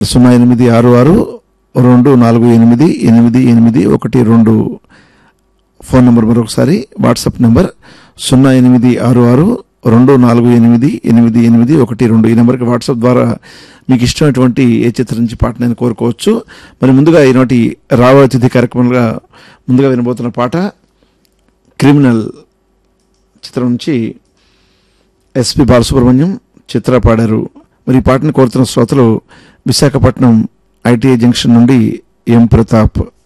సున్నా ఎనిమిది ఆరు ఆరు రెండు నాలుగు ఎనిమిది ఎనిమిది ఎనిమిది ఒకటి రెండు ఫోన్ నెంబర్ మరొకసారి వాట్సాప్ నెంబర్ సున్నా ఎనిమిది ఆరు ఆరు రెండు నాలుగు ఎనిమిది ఎనిమిది ఎనిమిది ఒకటి రెండు ఈ నెంబర్కి వాట్సాప్ ద్వారా మీకు ఇష్టమైనటువంటి ఏ చిత్రం నుంచి పాట నేను కోరుకోవచ్చు మరి ముందుగా ఈనాటి రావ అతిథి కార్యక్రమంగా ముందుగా వినబోతున్న పాట క్రిమినల్ చిత్రం నుంచి ఎస్పి బాలసుబ్రహ్మణ్యం చిత్ర పాడారు మరి ఈ పాటను కోరుతున్న శ్రోతలు విశాఖపట్నం ఐటీఐ జంక్షన్ నుండి ఎం ప్రతాప్